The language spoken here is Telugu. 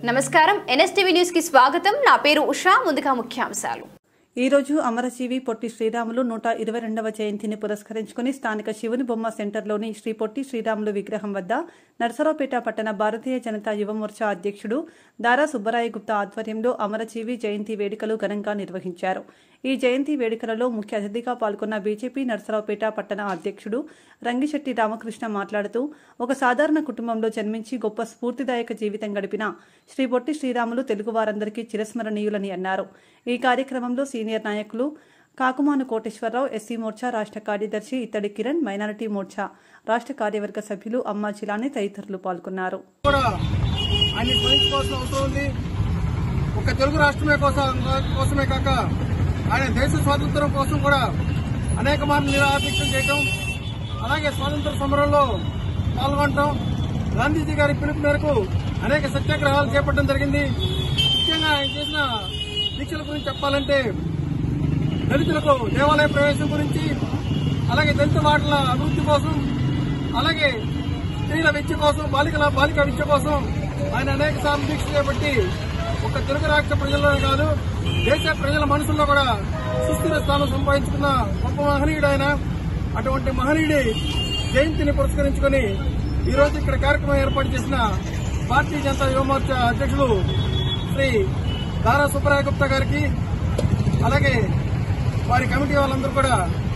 నమస్కారం ఎన్ఎస్టీవీ న్యూస్ కి స్వాగతం నా పేరు ఉషా ముందుగా ముఖ్యాంశాలు ఈ రోజు అమరజీవి పొట్టి శ్రీరాములు నూట ఇరవై రెండవ జయంతిని పురస్కరించుకుని స్థానిక శివుని బొమ్మ సెంటర్లోని శ్రీ పొట్టి శ్రీరాములు విగ్రహం వద్ద నర్సరావుపేట పట్టణ భారతీయ జనతా యువ మోర్చా అధ్యక్షుడు దారా సుబ్బరాయ గుప్తా ఆధ్వర్యంలో అమరజీవి జయంతి వేడుకలు ఘనంగా నిర్వహించారు ఈ జయంతి వేడుకలలో ముఖ్య అతిథిగా పాల్గొన్న బీజేపీ నర్సరావుపేట పట్టణ అధ్యక్షుడు రంగిశెట్టి రామకృష్ణ మాట్లాడుతూ ఒక సాధారణ కుటుంబంలో జన్మించి గొప్ప స్ఫూర్తిదాయక జీవితం గడిపిన శ్రీ పొట్టి శ్రీరాములు తెలుగు వారందరికీ చిరస్మరణీయులని అన్నారు ఈ కార్యక్రమంలో సీనియర్ నాయకులు కాకుమాను కోటేశ్వరరావు ఎస్సీ మోర్చా రాష్ట్ర కార్యదర్శి ఇత్తడి కిరణ్ మైనారిటీ మోర్చా రాష్ట్ర కార్యవర్గ సభ్యులు అమ్మా జిలాని తదితరులు పాల్గొన్నారు కూడా ఆయన స్మరించుకోవాల్సిన అవసరం ఉంది ఒక తెలుగు రాష్ట్రమే కోసం కోసమే కాక ఆయన దేశ స్వాతంత్రం కోసం కూడా అనేక మార్లు నిరాదీక్షలు చేయటం అలాగే స్వాతంత్ర సమరంలో పాల్గొనటం గాంధీజీ గారి పిలుపు మేరకు అనేక సత్యాగ్రహాలు చేపట్టడం జరిగింది ముఖ్యంగా ఆయన చేసిన దీక్షల గురించి చెప్పాలంటే దళితులకు దేవాలయ ప్రవేశం గురించి అలాగే దళిత వాటల అభివృద్ధి కోసం అలాగే స్త్రీల విద్య కోసం బాలికల బాలిక విద్య కోసం ఆయన అనేక సార్లు దీక్ష చేపట్టి ఒక తెలుగు రాష్ట్ర ప్రజల్లోనే కాదు దేశ ప్రజల మనసుల్లో కూడా సుస్థిర స్థానం సంపాదించుకున్న గొప్ప మహనీయుడు ఆయన అటువంటి మహనీయుడి జయంతిని పురస్కరించుకొని ఈ రోజు ఇక్కడ కార్యక్రమం ఏర్పాటు చేసిన భారతీయ జనతా యువ మోర్చా అధ్యక్షులు శ్రీ దారా సుబ్బరాయ గుప్తా గారికి అలాగే వారి కమిటీ వాళ్ళందరూ కూడా